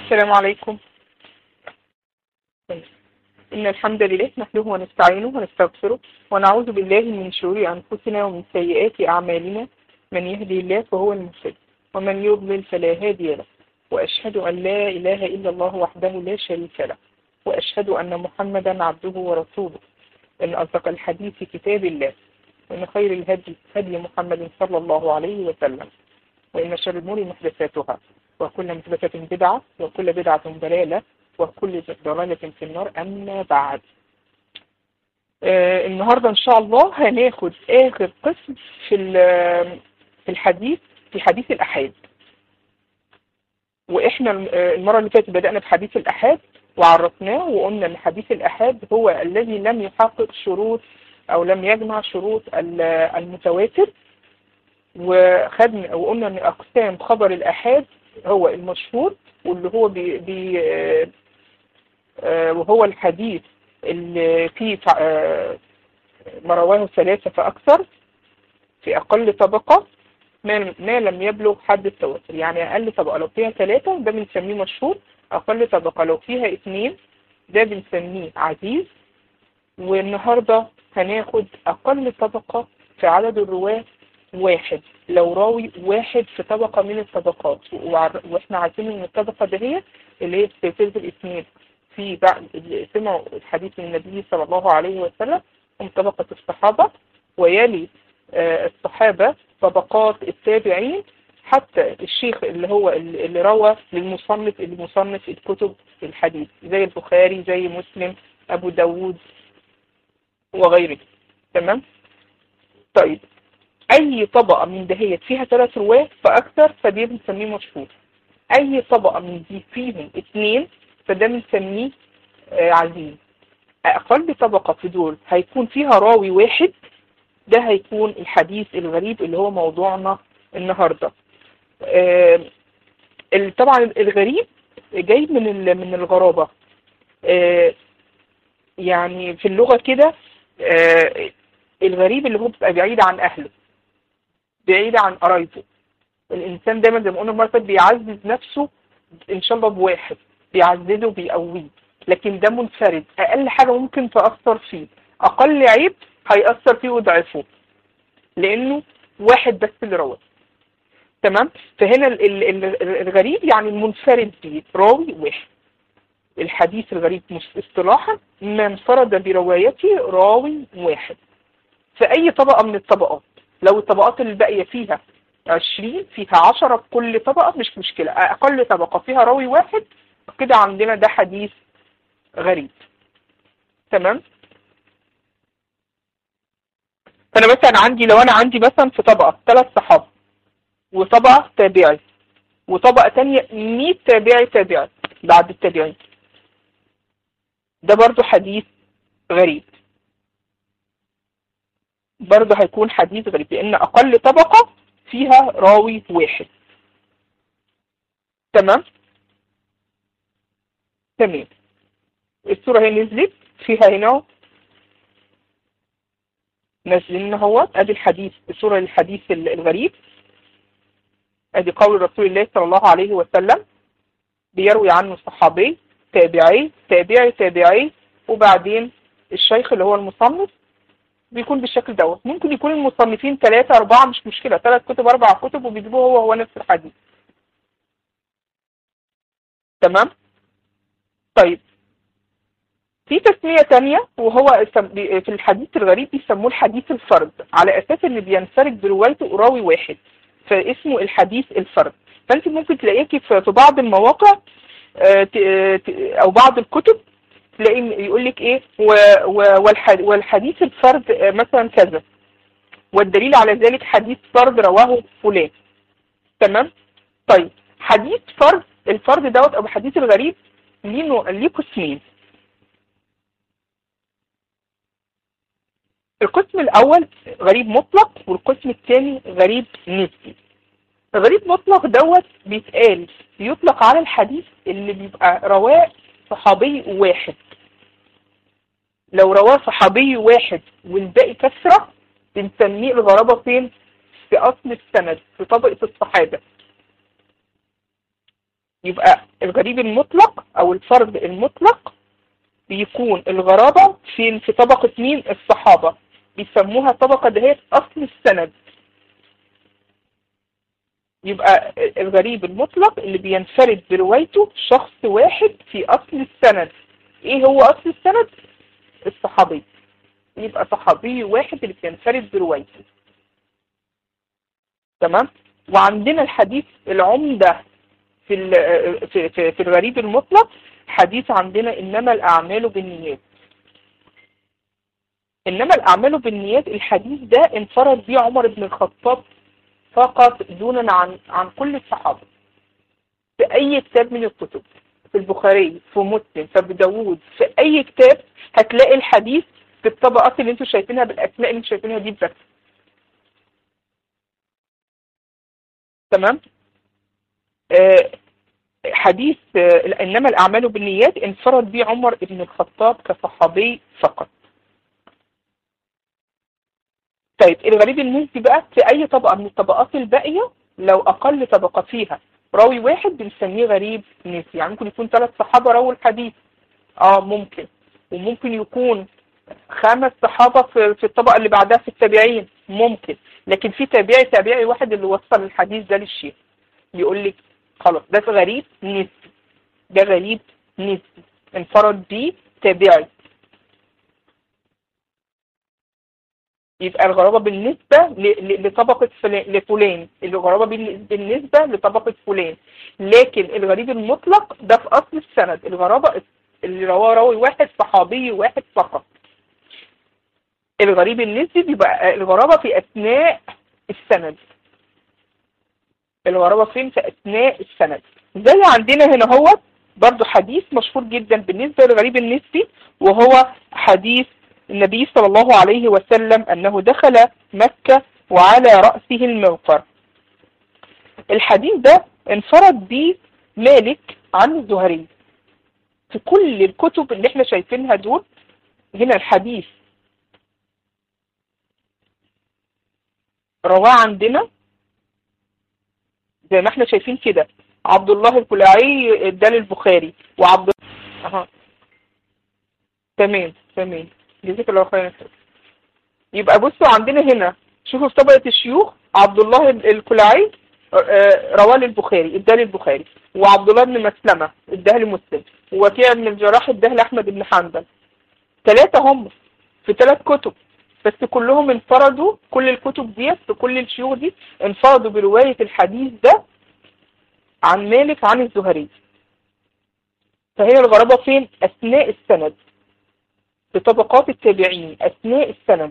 السلام عليكم إن الحمد لله نحمده ونستعينه ونستغفره ونعوذ بالله من شرور أنفسنا ومن سيئات أعمالنا من يهدي الله فهو المهتد ومن يضلل فلا هادي له وأشهد أن لا إله إلا الله وحده لا شريك له وأشهد أن محمدا عبده ورسوله إن أصدق الحديث كتاب الله وإن خير الهدي هدي محمد صلى الله عليه وسلم وإن شر الأمور محدثاتها وكل محدثة بدعة وكل بدعة ضلالة وكل ضلالة في النار أما بعد آه النهاردة إن شاء الله هناخد آخر قسم في في الحديث في حديث الأحاد وإحنا المرة اللي فاتت بدأنا بحديث الأحاد وعرفناه وقلنا ان حديث الأحاد هو الذي لم يحقق شروط أو لم يجمع شروط المتواتر وخدنا وقلنا ان أقسام خبر الأحاد هو المشهور واللي هو بي, بي وهو الحديث اللي فيه ما رواه ثلاثة فأكثر في أقل طبقة ما لم يبلغ حد التواتر يعني أقل طبقة لو فيها ثلاثة ده بنسميه مشهور أقل طبقة لو فيها اثنين ده بنسميه عزيز والنهاردة هناخد أقل طبقة في عدد الرواة واحد لو راوي واحد في طبقة من الطبقات واحنا عارفين ان الطبقة ده هي اللي هي سلسلة الاثنين في بعد اللي سمعوا الحديث من النبي صلى الله عليه وسلم هم طبقة الصحابة ويلي آه الصحابة طبقات التابعين حتى الشيخ اللي هو اللي روى للمصنف اللي مصنف الكتب الحديث زي البخاري زي مسلم ابو داود وغيره تمام طيب اي طبقة من دهيت فيها ثلاث رواة فاكثر فدي بنسميه مشهور اي طبقة من دي فيهم اثنين فده بنسميه آه عزيز اقل طبقة في دول هيكون فيها راوي واحد ده هيكون الحديث الغريب اللي هو موضوعنا النهاردة آه طبعا الغريب جاي من من الغرابة آه يعني في اللغة كده آه الغريب اللي هو بيبقى بعيد عن اهله بعيد عن قرايبه الانسان دايما زي ما قلنا المره بيعزز نفسه ان شاء الله بواحد بيعززه وبيقويه لكن ده منفرد اقل حاجه ممكن تاثر فيه اقل عيب هيأثر فيه ويضعفه لانه واحد بس اللي رواه تمام فهنا الغريب يعني المنفرد به راوي واحد الحديث الغريب اصطلاحا ما انفرد بروايته راوي واحد في اي طبقه من الطبقات لو الطبقات اللي باقيه فيها 20 فيها 10 في كل طبقه مش مشكله اقل طبقه فيها راوي واحد كده عندنا ده حديث غريب تمام فانا مثلا عندي لو انا عندي مثلا في طبقه ثلاث صحابه وطبقه تابعي وطبقه ثانيه 100 تابعي تابعي بعد التابعين ده برضو حديث غريب برضه هيكون حديث غريب لان اقل طبقة فيها راوي واحد تمام تمام الصورة هي نزلت فيها هنا نازلين اهو ادي الحديث الصورة للحديث الغريب ادي قول رسول الله صلى الله عليه وسلم بيروي عنه الصحابي تابعي تابعي تابعي وبعدين الشيخ اللي هو المصنف بيكون بالشكل دوت ممكن يكون المصنفين ثلاثة أربعة مش مشكلة ثلاث كتب أربع كتب وبيجيبوه هو هو نفس الحديث تمام طيب في تسمية تانية وهو في الحديث الغريب بيسموه الحديث الفرد على أساس إن بينفرد بروايته راوي واحد فاسمه الحديث الفرد فأنت ممكن تلاقيكي في بعض المواقع أو بعض الكتب تلاقي يقول لك ايه والحديث الفرد مثلا كذا والدليل على ذلك حديث فرد رواه فلان تمام طيب حديث فرد الفرد دوت او الحديث الغريب ليه ليه قسمين القسم الاول غريب مطلق والقسم الثاني غريب نسبي غريب مطلق دوت بيتقال بيطلق على الحديث اللي بيبقى رواه صحابي واحد لو رواه صحابي واحد والباقي كثرة بنسميه الغرابة فين في أصل السند في طبقة الصحابة يبقى الغريب المطلق او الفرد المطلق بيكون الغرابة فين في طبقة مين الصحابة بيسموها طبقة دهيت اصل السند يبقى الغريب المطلق اللي بينفرد بروايته شخص واحد في اصل السند ايه هو اصل السند الصحابي يبقى صحابي واحد اللي بينفرد بروايته تمام وعندنا الحديث العمدة في ال- في في, في الغريب المطلق حديث عندنا انما الاعمال بالنيات انما الاعمال بالنيات الحديث ده انفرد بيه عمر بن الخطاب فقط دونا عن عن كل الصحابه في اي كتاب من الكتب في البخاري في مسلم في ابي داوود في اي كتاب هتلاقي الحديث في الطبقات اللي انتوا شايفينها بالاسماء اللي انتوا شايفينها دي بس تمام آه حديث آه انما الاعمال بالنيات انفرد به عمر بن الخطاب كصحابي فقط طيب الغريب النسبي بقى في اي طبقه من الطبقات الباقيه لو اقل طبقه فيها راوي واحد بنسميه غريب نسبي يعني ممكن يكون ثلاث صحابه رووا الحديث اه ممكن وممكن يكون خمس صحابه في, في الطبقه اللي بعدها في التابعين ممكن لكن في تابعي تابعي واحد اللي وصل الحديث ده للشيخ يقول لك خلاص ده غريب نسبي ده غريب نسبي انفرد بيه تابعي يبقى الغرابة بالنسبة ل- ل- لطبقة فلان لفلان الغرابة بال- بالنسبة لطبقة فلان لكن الغريب المطلق ده في أصل السند الغرابة اللي رواه راوي واحد صحابي واحد فقط الغريب النسبي بيبقى الغرابة في أثناء السند الغرابة فين في أثناء السند زي عندنا هنا هو برضو حديث مشهور جدا بالنسبة للغريب النسبي وهو حديث النبي صلى الله عليه وسلم أنه دخل مكة وعلى رأسه الموقر الحديث ده انفرد به مالك عن الزهري في كل الكتب اللي احنا شايفينها دول هنا الحديث رواه عندنا زي ما احنا شايفين كده عبد الله الكلاعي ادى للبخاري وعبد اها تمام تمام جزاك الله خيرا يبقى بصوا عندنا هنا شوفوا في طبقة الشيوخ عبد الله الكلاعي رواه للبخاري اداه للبخاري وعبد الله بن مسلمة اداه لمسلم ووكيع بن الجراح اداه لأحمد بن حنبل ثلاثة هم في ثلاث كتب بس كلهم انفردوا كل الكتب ديت في كل الشيوخ دي انفردوا برواية الحديث ده عن مالك عن الزهري فهي الغرابة فين أثناء السند في طبقات التابعين أثناء السند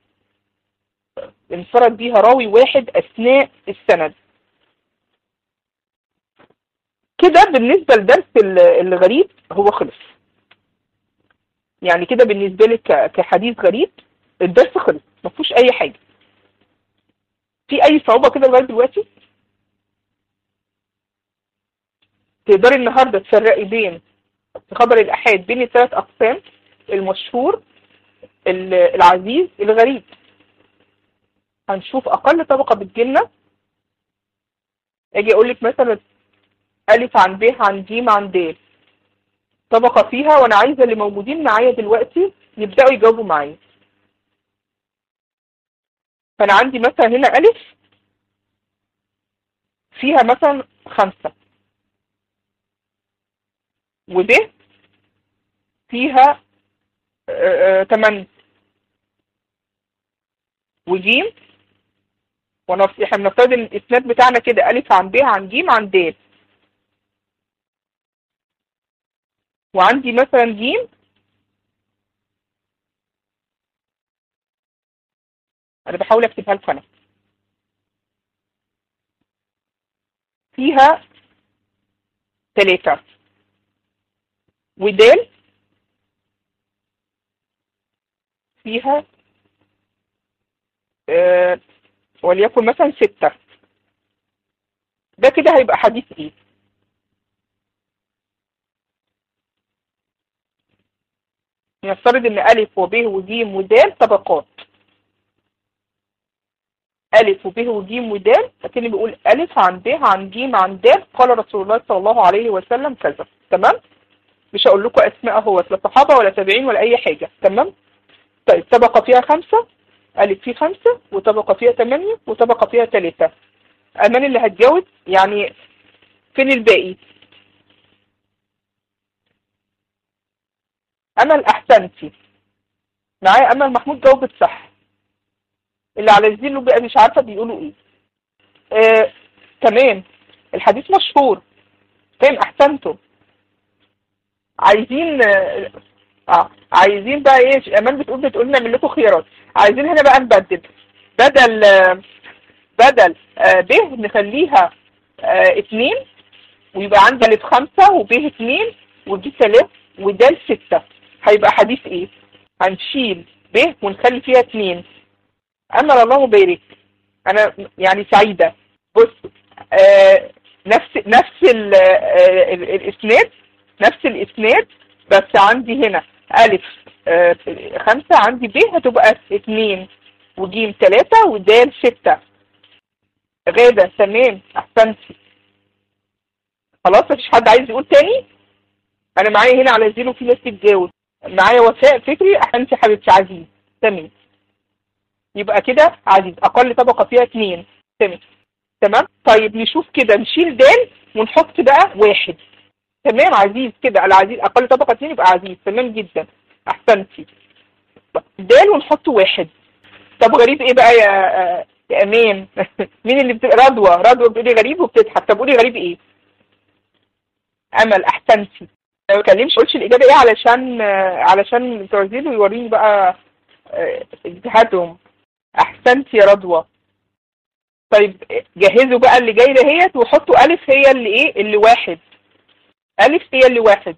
انفرد بيها راوي واحد أثناء السند كده بالنسبة لدرس الغريب هو خلص يعني كده بالنسبة لك كحديث غريب الدرس خلص ما فيهوش أي حاجة في أي صعوبة كده لغاية دلوقتي تقدري النهاردة تفرقي بين خبر الأحاد بين الثلاث أقسام المشهور العزيز الغريب هنشوف أقل طبقة بتجيلنا أجي أقول لك مثلا ألف عن ب عن ج عن د طبقة فيها وأنا عايزة اللي موجودين معايا دلوقتي يبدأوا يجاوبوا معايا فأنا عندي مثلا هنا ألف فيها مثلا خمسة وب فيها تمانية وجيم ونف... احنا بنفترض ان الاسناد بتاعنا كده الف عن ب عن ج عن د وعندي مثلا ج انا بحاول اكتبها لكم انا فيها ثلاثة ودال فيها آه وليكن مثلا ستة ده كده هيبقى حديث ايه نفترض ان الف وب وج ودال طبقات ألف وب وجيم ودال لكني بقول ألف عن ب عن جيم عن دال قال رسول الله صلى الله عليه وسلم كذا تمام مش هقول لكم أسماء اهوت لا صحابة ولا تابعين ولا أي حاجة تمام طيب طبقة فيها خمسة ألف فيه خمسة وطبقة فيها ثمانية وطبقة فيها ثلاثة أمان اللي هتجاوب يعني فين الباقي أمل أحسنتي معايا أمل محمود جاوبت صح اللي على الزيلو بقى مش عارفة بيقولوا إيه آه، تمام الحديث مشهور تمام أحسنتم عايزين آه آه، عايزين بقى ايه امان بتقول بتقول نعمل لكم خيارات عايزين هنا بقى نبدل بدل آه، بدل آه، ب نخليها آه، اتنين ويبقى عندي الف خمسة وب اتنين ودي تلات ودال ستة هيبقى حديث ايه هنشيل ب ونخلي فيها اتنين امل الله بارك انا يعني سعيدة بص آه نفس نفس ال- آه، ال- الاسناد نفس الاسناد بس عندي هنا الف آه، خمسة عندي ب هتبقى اتنين وجيم تلاتة ودال ستة غادة تمام احسنتي خلاص مفيش حد عايز يقول تاني انا معايا هنا على زيرو في ناس تتجاوب معايا وفاء فكري احسنتي حبيبتي عزيز تمام يبقى كده عزيز اقل طبقة فيها اتنين تمام تمام طيب نشوف كده نشيل دال ونحط بقى واحد تمام عزيز كده العزيز اقل طبقة اتنين يبقى عزيز تمام جدا احسنتي دال ونحط واحد طب غريب ايه بقى يا يا امان مين اللي بتبقى رضوى رضوى بتقولي غريب وبتضحك طب قولي غريب ايه امل احسنتي ما بكلمش قولش الاجابه ايه علشان علشان بتوع زيرو يوريني بقى آه، اجتهادهم احسنتي يا رضوى طيب جهزوا بقى اللي جاي دهيت وحطوا الف هي اللي ايه اللي واحد الف هي اللي واحد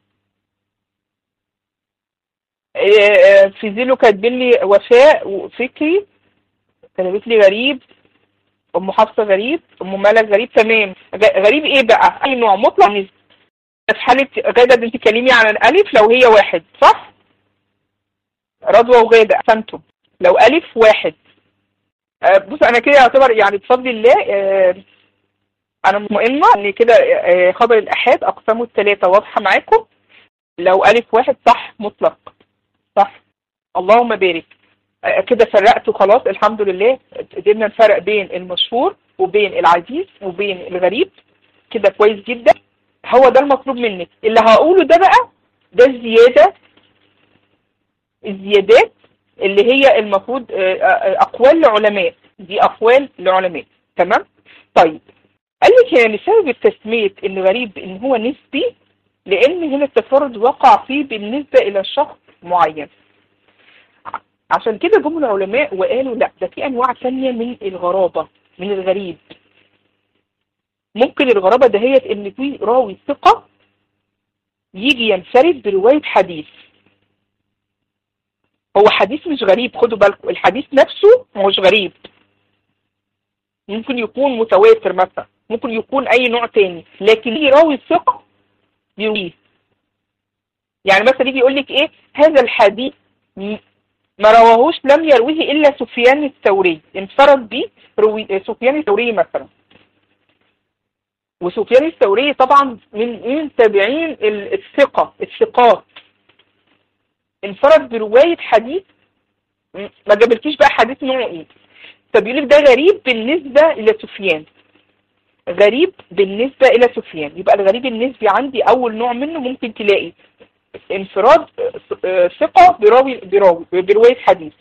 آه، آه، في زيلو كاتبين لي وفاء وفكري كتبت لي غريب ام حفصه غريب ام ملك غريب تمام غ- غريب ايه بقى اي نوع مطلق نسبي. في حاله غاده انت تكلمي عن الالف لو هي واحد صح رضوى وغاده احسنتم لو الف واحد آه، بص انا كده يعتبر يعني بفضل الله آه، انا مطمئنه ان كده آه، خبر الاحاد اقسامه الثلاثه واضحه معاكم لو الف واحد صح مطلق صح اللهم بارك آه، كده فرقت خلاص الحمد لله قدرنا نفرق بين المشهور وبين العزيز وبين الغريب كده كويس جدا هو ده المطلوب منك اللي هقوله ده بقى ده الزيادة الزيادات اللي هي المفروض آه، آه، أقوال لعلماء دي أقوال لعلماء تمام طيب قال لك هنا لسبب التسمية إن غريب إن هو نسبي لأن هنا التفرد وقع فيه بالنسبة إلى شخص معين عشان كده جم العلماء وقالوا لا ده في انواع تانية من الغرابة من الغريب ممكن الغرابة دهيت ان في راوي ثقة يجي ينفرد برواية حديث هو حديث مش غريب خدوا بالكم الحديث نفسه مش غريب ممكن يكون متواتر مثلا ممكن يكون اي نوع تاني لكن يجي راوي ثقة يرويه يعني مثلا يجي يقول لك ايه هذا الحديث م- ما رواهوش لم يرويه إلا سفيان الثوري انفرد به روي... سفيان الثوري مثلا وسفيان الثوري طبعا من من تابعين ال- الثقة الثقات انفرد برواية حديث م- ما جابلكيش بقى حديث نوعه ايه فبيقول لك ده غريب بالنسبة إلى سفيان غريب بالنسبة إلى سفيان يبقى الغريب النسبي عندي أول نوع منه ممكن تلاقي انفراد آه، ثقة براوي براوي برواية حديث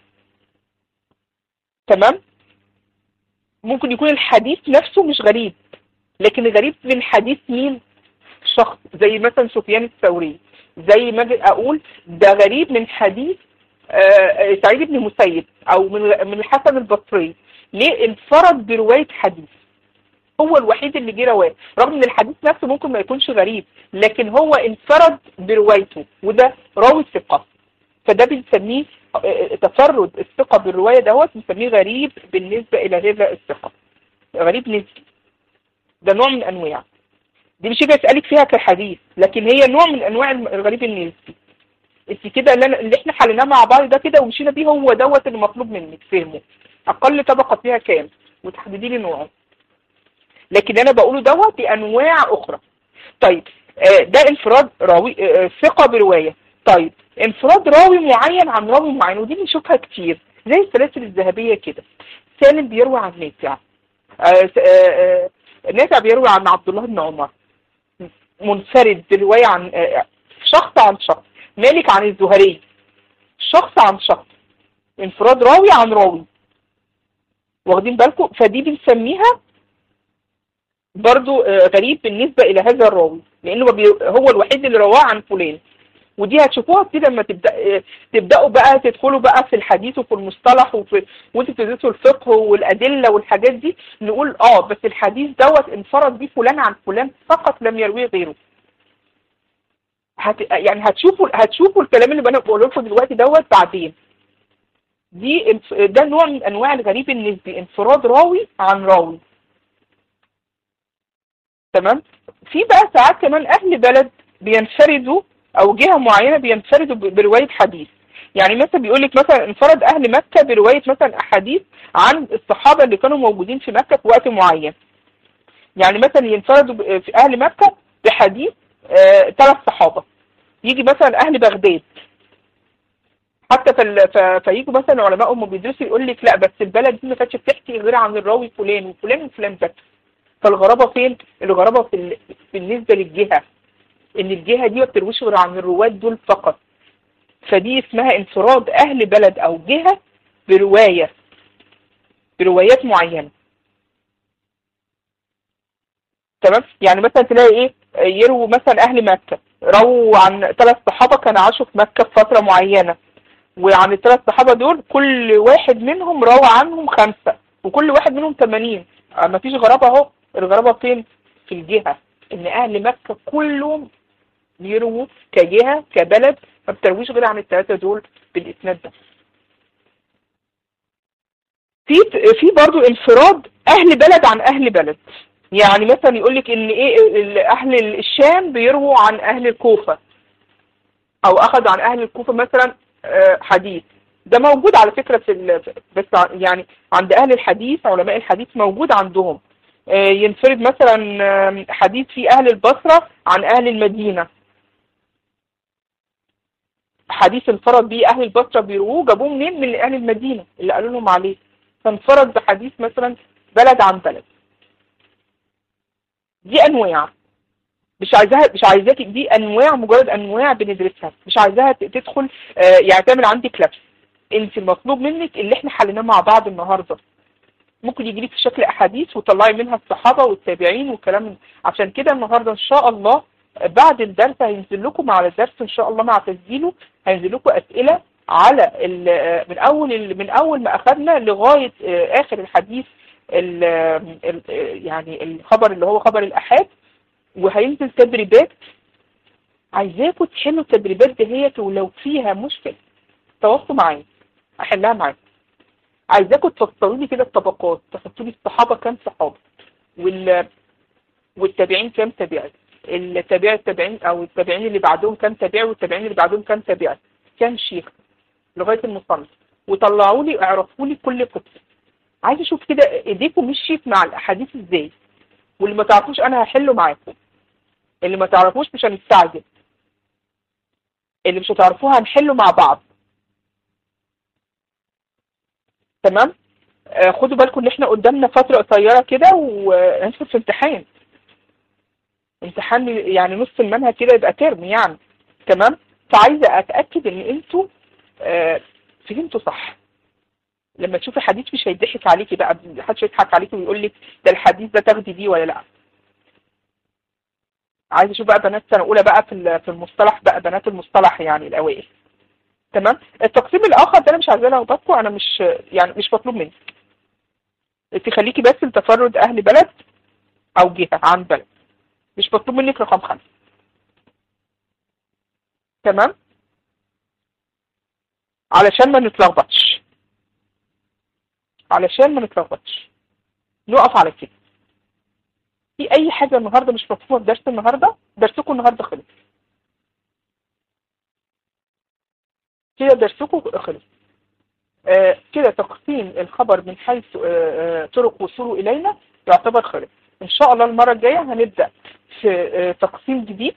تمام ممكن يكون الحديث نفسه مش غريب لكن غريب من حديث مين شخص زي مثلا سفيان الثوري زي ما أجي اقول ده غريب من حديث آه، سعيد بن مسيب او من من الحسن البصري ليه انفرد برواية حديث هو الوحيد اللي جه رواه رغم ان الحديث نفسه ممكن ما يكونش غريب لكن هو انفرد بروايته وده راوي ثقة فده بنسميه آه، تفرد الثقة بالرواية دوت بنسميه غريب بالنسبة إلى هذا الثقة غريب نسبي ده نوع من أنواع دي مش هيجي أسألك فيها كحديث لكن هي نوع من أنواع الغريب النسبي انت كده اللي, أنا- اللي احنا حليناه مع بعض ده كده ومشينا بيه هو دوت اللي مطلوب منك فهمه اقل طبقه فيها كام وتحددي لي نوعه لكن انا بقوله دوت بانواع اخرى طيب آه، ده انفراد راوي آه، آه، ثقه بروايه طيب انفراد راوي معين عن راوي معين ودي بنشوفها كتير زي السلاسل الذهبيه كده سالم بيروي عن نافع آه، س- آه، آه، نافع بيروي عن عبد الله بن عمر منفرد بروايه عن آه، شخص عن شخص مالك عن الزهري شخص عن شخص انفراد راوي عن راوي واخدين بالكم فدي بنسميها برضو آه، غريب بالنسبة إلى هذا الراوي لأنه ما بي- هو الوحيد اللي رواه عن فلان ودي هتشوفوها كده لما تبدأ آه، تبدأوا بقى تدخلوا بقى في الحديث وفي المصطلح وفي وانتوا بتدرسوا الفقه والأدلة والحاجات دي نقول اه بس الحديث دوت انفرد بيه فلان عن فلان فقط لم يرويه غيره هت... يعني هتشوفوا هتشوفوا الكلام اللي انا بقوله لكم دلوقتي دوت بعدين دي انف- ده نوع من انواع الغريب النسبي انفراد راوي عن راوي تمام في بقى ساعات كمان اهل بلد بينفردوا او جهه معينه بينفردوا ب- بروايه حديث يعني مثلا بيقول لك مثلا انفرد اهل مكه بروايه مثلا احاديث عن الصحابه اللي كانوا موجودين في مكه في وقت معين يعني مثلا ينفردوا ب- في اهل مكه بحديث ثلاث صحابه يجي مثلا اهل بغداد حتى في ال- ف- فيجوا مثلا علماء هم بيدرسوا يقول لك لا بس البلد دي ما كانتش بتحكي غير عن الراوي فلان وفلان وفلان بس فالغرابه فين؟ الغرابه في ال... بالنسبه للجهه ان الجهه دي ما بترويش غير عن الرواد دول فقط فدي اسمها انفراد اهل بلد او جهه بروايه بروايات معينه تمام يعني مثلا تلاقي ايه يرووا مثلا اهل مكه رووا عن ثلاث صحابه كانوا عاشوا في مكه في فتره معينه وعن الثلاث صحابه دول كل واحد منهم روى عنهم خمسه وكل واحد منهم 80 ما فيش غرابه اهو الغرابه فين في الجهه ان اهل مكه كلهم بيرووا كجهه كبلد ما بترويش غير عن الثلاثه دول بالاسناد ده في في برضو انفراد اهل بلد عن اهل بلد يعني مثلا يقول لك ان ايه ال- اهل الشام بيرووا عن اهل الكوفه او اخذوا عن اهل الكوفه مثلا آه، حديث ده موجود على فكره في ال... بس ع- يعني عند اهل الحديث علماء الحديث موجود عندهم آه، ينفرد مثلا آه، حديث في اهل البصره عن اهل المدينه حديث انفرد به اهل البصره بيرووه جابوه منين من اهل المدينه اللي قالوا لهم عليه فانفرد بحديث مثلا بلد عن بلد دي انواع مش عايزاها مش عايزاك دي انواع مجرد انواع بندرسها مش عايزاها ت- تدخل آه، يعني تعمل عندك لبس انت المطلوب منك اللي احنا حليناه مع بعض النهارده ممكن يجي لك في شكل احاديث وتطلعي منها الصحابه والتابعين والكلام من- عشان كده النهارده ان شاء الله بعد الدرس هينزل لكم على الدرس ان شاء الله مع تسجيله هينزل لكم اسئله على ال- آه، من اول ال- من اول ما اخذنا لغايه آه، اخر الحديث ال- ال- آه، يعني الخبر اللي هو خبر الاحاد وهينزل تدريبات عايزاكم تحلوا التدريبات دهيت ولو فيها مشكله تواصلوا معايا احلها معاكم عايزاكم تفصلوا لي كده الطبقات تحطوا لي الصحابه كام صحابه وال والتابعين كام تابعي التابع التابعين او التابعين اللي بعدهم كام تابعي والتابعين اللي بعدهم كام تابعي كام شيخ لغايه المصنف وطلعوا لي اعرفوا لي كل قسم عايز اشوف كده ايديكم مشيت مع الاحاديث ازاي واللي ما تعرفوش انا هحله معاكم اللي ما تعرفوش مش هنستعجل اللي مش هتعرفوه هنحله مع بعض تمام آه خدوا بالكم ان احنا قدامنا فترة قصيرة كده وهندخل في امتحان امتحان يعني نص المنهج كده يبقى ترم يعني تمام فعايزة اتأكد ان انتوا آه فهمتوا صح لما تشوفي حديث مش هيضحك عليكي بقى محدش يضحك عليكي ويقول لك ده الحديث ده تاخدي بيه ولا لا عايز اشوف بقى بنات سنه اولى بقى في ال- في المصطلح بقى بنات المصطلح يعني الاوائل تمام التقسيم الاخر ده انا مش عايزاه لخبطكم انا مش يعني مش مطلوب منك تخليكي بس لتفرد اهل بلد او جهه عن بلد مش مطلوب منك رقم خمسة تمام علشان ما نتلخبطش علشان ما نتلخبطش نقف على كده في اي حاجه النهارده مش مفهومه في درس النهارده درسكم النهارده خلص كده درسكم خلص آه كده تقسيم الخبر من حيث آه آه طرق وصوله إلينا يعتبر خلص إن شاء الله المرة الجاية هنبدأ في تقسيم جديد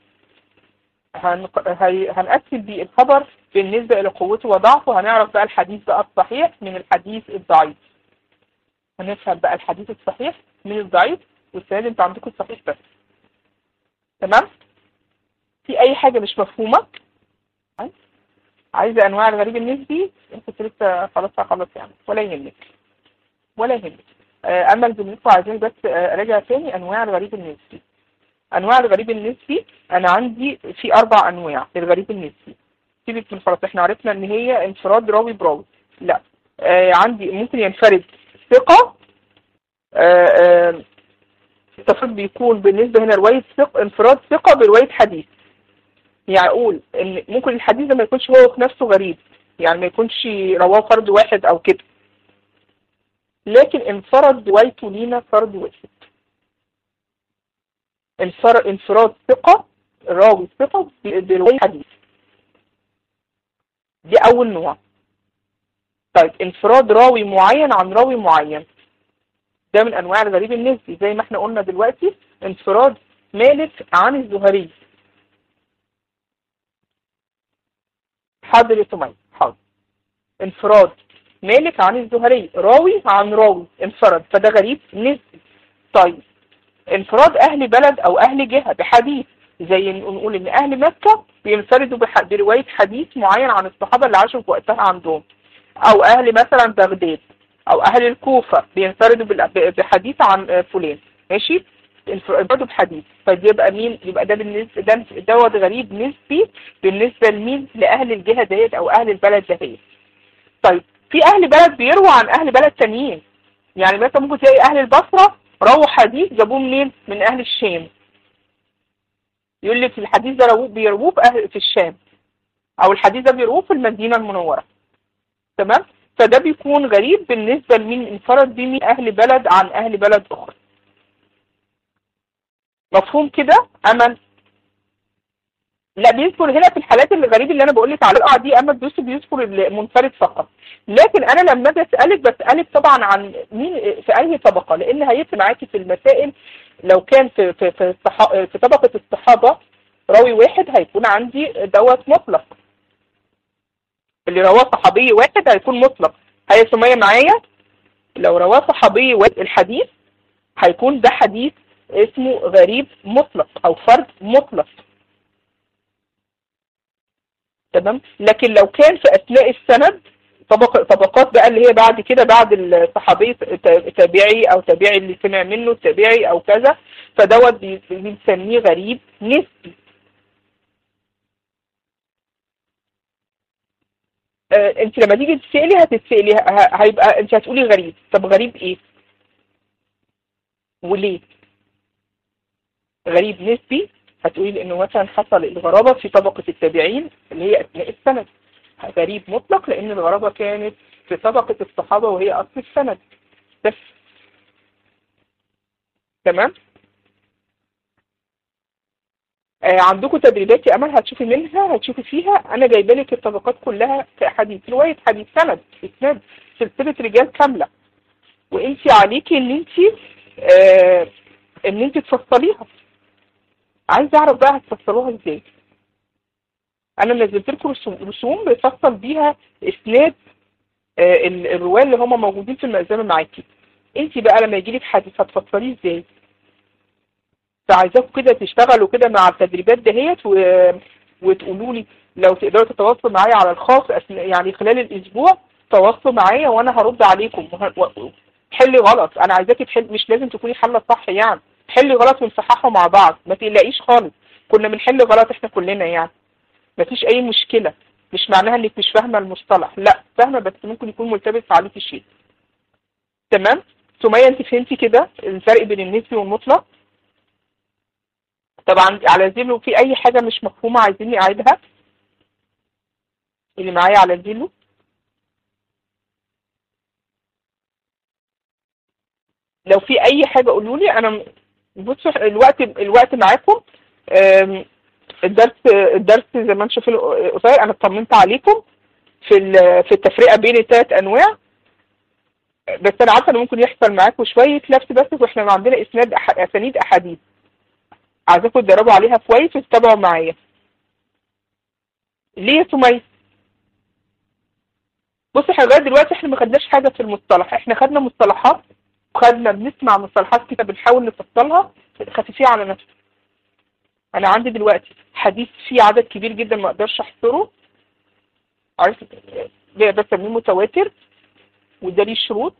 هنقسم بيه الخبر بالنسبة إلى قوته وضعفه هنعرف بقى الحديث بقى الصحيح من الحديث الضعيف هنفهم بقى الحديث الصحيح من الضعيف والسنة دي انتوا عندكم الصحيح بس تمام في أي حاجة مش مفهومة عايزة أنواع الغريب النسبي كنت لسه خلاص هخلص يعني ولا يهمك ولا يهمك أما زميلكم عايزين بس أراجع تاني أنواع الغريب النسبي أنواع الغريب النسبي أنا عندي في أربع أنواع للغريب النسبي سيبك من خلاص احنا عرفنا ان هي انفراد راوي براوي لا آه عندي ممكن ينفرد ثقة آه آه التفريد بيكون بالنسبة هنا رواية ثقة انفراد ثقة برواية حديث يعني اقول ان ممكن الحديث ده ما يكونش هو في نفسه غريب يعني ما يكونش رواه فرد واحد او كده لكن انفرد روايته لينا فرد واحد انفراد ثقة راوي ثقة برواية حديث دي أول نوع طيب انفراد راوي معين عن راوي معين ده من أنواع الغريب النسبي زي ما احنا قلنا دلوقتي انفراد مالك عن الزهري حاضر يا سمية حاضر انفراد مالك عن الزهري راوي عن راوي انفرد فده غريب نسبي طيب انفراد أهل بلد أو أهل جهة بحديث زي نقول ان اهل مكة بينفردوا برواية حديث معين عن الصحابة اللي عاشوا في وقتها عندهم او اهل مثلا بغداد او اهل الكوفة بينفردوا بحديث عن فلان ماشي انفردوا بحديث فيبقى مين يبقى ده بالنسبة ده دوت غريب نسبي بالنسبة لمين لاهل الجهة ديت او اهل البلد دهيت طيب في اهل بلد بيرووا عن اهل بلد تانيين يعني مثلا ممكن تلاقي اهل البصرة رووا حديث جابوه منين من اهل الشام يقول لك الحديث ده رووه بيرووه في, في الشام او الحديث ده بيرووه في المدينة المنورة تمام فده بيكون غريب بالنسبة لمين انفرد بيه من اهل بلد عن اهل بلد اخرى مفهوم كده امل لا بيذكر هنا في الحالات الغريب اللي انا بقول لك عليها دي اما بيذكر بيذكر المنفرد فقط لكن انا لما اجي اسالك بسالك طبعا عن مين في اي طبقه لان هيفرق معاكي في المسائل لو كان في في في, الصح... في طبقه الصحابه راوي واحد هيكون عندي دوت مطلق اللي رواه صحابي واحد هيكون مطلق هي سمية معايا لو رواه صحابي واحد الحديث هيكون ده حديث اسمه غريب مطلق او فرد مطلق تمام لكن لو كان في اثناء السند طبق طبقات بقى اللي هي بعد كده بعد الصحابي تابعي او تابعي اللي سمع منه تابعي او كذا فدوت بنسميه غريب نسبي آه انت لما تيجي تسألي هتتسألي هيبقى انت هتقولي غريب طب غريب ايه وليه غريب نسبي هتقولي لانه مثلا حصل الغرابة في طبقة التابعين اللي هي اثناء السند غريب مطلق لان الغرابة كانت في طبقة الصحابة وهي اصل السند بس تمام آه عندكم تدريبات يا امل هتشوفي منها هتشوفي فيها انا جايبه لك الطبقات كلها في حديث روايه حديث سند اسناد سلسله رجال كامله وانت عليكي ان انت آه ان انت تفصليها عايز اعرف بقى هتفصلوها ازاي انا نزلت لكم رسوم بفصل بيها اسناد آه الرواه اللي هم موجودين في المأزمة معاكي انت بقى لما يجي لك حديث هتفصليه ازاي فعايزاكم كده تشتغلوا كده مع التدريبات دهيت و... وتقولوا لي لو تقدروا تتواصلوا معايا على الخاص يعني خلال الاسبوع تواصلوا معايا وانا هرد عليكم حلي غلط انا عايزاكي تحل مش لازم تكوني حله صح يعني حلي غلط ونصححه مع بعض ما تقلقيش خالص كنا بنحل غلط احنا كلنا يعني مفيش اي مشكله مش معناها انك مش فاهمه المصطلح لا فاهمه بس ممكن يكون ملتبس عليكي شيء تمام سمية انت فهمتي كده الفرق بين النسبي والمطلق طبعا على زيلو في اي حاجة مش مفهومة عايزيني اعيدها اللي معايا على زيلو لو في اي حاجة قولوا لي انا بصوا الوقت الوقت معاكم الدرس الدرس زي ما انتم شايفين قصير انا اطمنت عليكم في ال- في التفرقه بين الثلاث انواع بس انا عارفه ان ممكن يحصل معاكم شويه لبس بس واحنا عندنا اسناد أح- اسانيد احاديث عايزاكم تدربوا عليها كويس وتتابعوا معايا ليه يا سمية بص احنا لغايه دلوقتي احنا ما خدناش حاجه في المصطلح احنا خدنا مصطلحات وخدنا بنسمع مصطلحات كده بنحاول نفصلها خفيفيه على نفسك انا عندي دلوقتي حديث فيه عدد كبير جدا ما اقدرش احصره عارف بسميه متواتر وده ليه شروط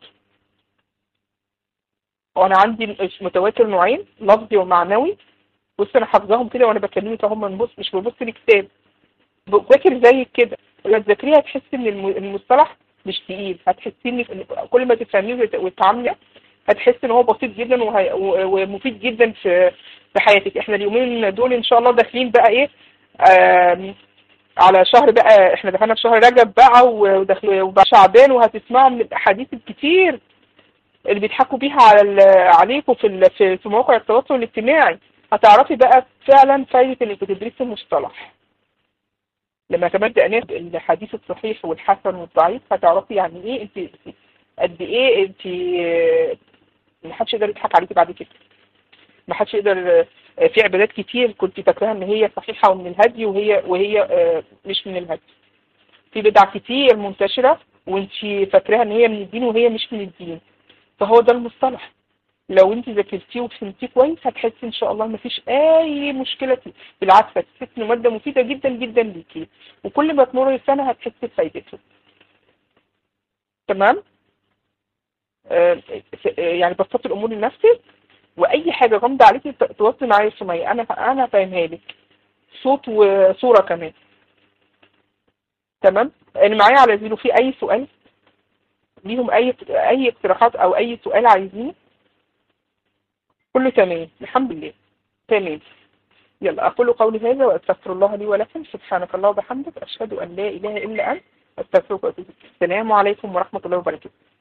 وانا عندي متواتر نوعين لفظي ومعنوي بص انا حافظاهم كده وانا بكلمك اهو بنبص مش ببص لكتاب بذاكر زي كده لما تذاكريها هتحسي ان الم- المصطلح مش تقيل هتحسي ان إن كل ما تفهميه وت- وتتعاملي هتحسي ان هو بسيط جدا وهي- و- ومفيد جدا في في حياتك احنا اليومين دول ان شاء الله داخلين بقى ايه آم، على شهر بقى احنا دخلنا في شهر رجب بقى وداخل وبقى شعبان وهتسمعوا من الاحاديث الكتير اللي بيضحكوا بيها على ال- عليكم في ال- في في مواقع التواصل الاجتماعي هتعرفي بقى فعلا فايدة انك بتدرسي المصطلح لما كمان تقنيه الحديث الصحيح والحسن والضعيف هتعرفي يعني ايه انت قد ايه انت ما حدش يقدر يضحك عليكي بعد كده ما حدش يقدر في عبادات كتير كنت فاكراها ان هي صحيحه ومن الهدي وهي وهي آه، مش من الهدي في بدع كتير منتشره وانت فاكراها ان هي من الدين وهي مش من الدين فهو ده المصطلح لو انت ذاكرتيه وفهمتيه كويس هتحسي ان شاء الله مفيش اي مشكله فيه بالعكس هتحسي انه ماده مفيده جدا جدا ليكي وكل ما تمر السنه هتحسي بفايدته تمام آه، س- آه، يعني بسطت الامور لنفسك واي حاجه غامضه عليكي ت- تواصلي معايا يا سميه انا انا فاهمها لك صوت وصوره كمان تمام اللي معايا على زيرو في اي سؤال ليهم اي اي اقتراحات او اي سؤال عايزينه كله تمام الحمد لله تمام يلا أقول قولي هذا وأستغفر الله لي ولكم سبحانك الله وبحمدك أشهد أن لا إله إلا أنت أستغفرك وأتوب إليك السلام عليكم ورحمة الله وبركاته